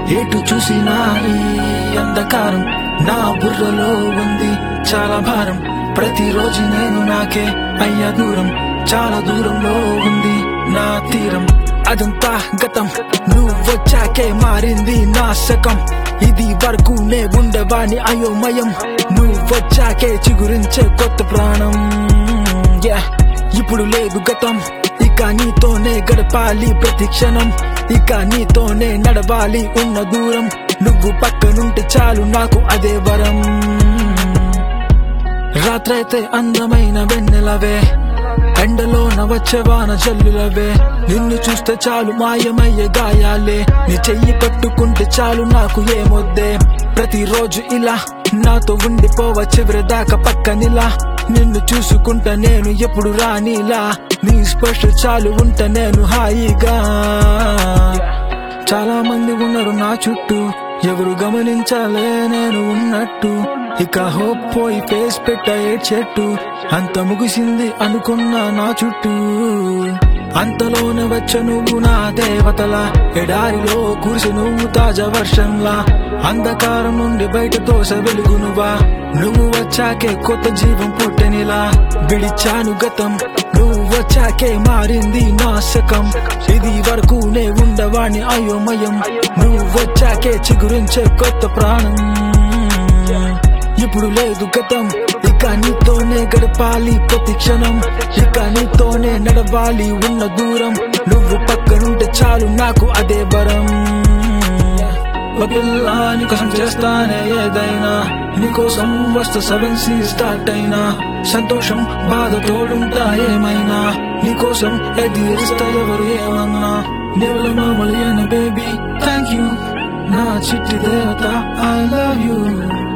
ఎటు చూసినా ఈ అంధకారం నా బుర్రలో ఉంది చాలా భారం ప్రతిరోజు నేను నాకే అయ్యా దూరం చాలా దూరంలో ఉంది నా తీరం అదంతా గతం నువ్వు వచ్చాకే మారింది నా శకం ఇది వరకు నే ఉండవాని అయోమయం నువ్వు వచ్చాకే చిగురించే కొత్త ప్రాణం Yeah. ఇప్పుడు లేదు గతం ఇక నీతోనే గడపాలి ప్రతి క్షణం ఇక నీతోనే నడవాలి ఉన్న దూరం నువ్వు పక్కనుంటే చాలు నాకు అదే వరం రాత్రైతే అందమైన వెన్నెలవే ఎండలోన వచ్చేవాన జల్లులవే నిన్ను చూస్తే చాలు మాయమయ్యే గాయాలే నీ చెయ్యి పట్టుకుంటే చాలు నాకు ఏమొద్దే ప్రతిరోజు ఇలా నాతో ఉండిపోవ చివరి దాకా పక్కనిలా నిన్ను చూసుకుంటా నేను ఎప్పుడు రానిలా నీ స్పర్శ చాలు ఉంటా నేను హాయిగా చాలా మంది ఉన్నారు నా చుట్టూ ఎవరు గమనించాలే నేను ఉన్నట్టు ఇక హోప్ పోయి ఫేస్ పెట్ట చెట్టు అంత ముగిసింది అనుకున్నా నా చుట్టూ అంతలోనే వచ్చ నువ్వు నా దేవతలా ఎడారిలో కురిసి నువ్వు తాజా వర్షంలా అంధకారం నుండి బయట తోస వెలుగు నువ్వా నువ్వు వచ్చాకే కొత్త జీవం పుట్టనిలా విడిచాను గతం నువ్వు వచ్చాకే మారింది నా శకం ఇది వరకు నే ఉండవాణి అయోమయం నువ్వు వచ్చాకే చిగురించే కొత్త ప్రాణం ఇప్పుడు లేదు గతం ఇక నీతోనే గడపాలి ప్రతి క్షణం ఇక నీతోనే నడవాలి ఉన్న దూరం నువ్వు పక్కనుంటే చాలు నాకు అదే వరం ఓ పిల్ల నీకోసం చేస్తానే ఏదైనా నీకోసం వస్తా సెవెన్ సి స్టార్ట్ అయినా సంతోషం బాధ తోడుంటా ఏమైనా నీకోసం ఎదిరిస్తా ఎవరు ఏమన్నా దేవుల మామూలు బేబీ థ్యాంక్ యూ నా చిట్టి దేవత ఐ లవ్ యూ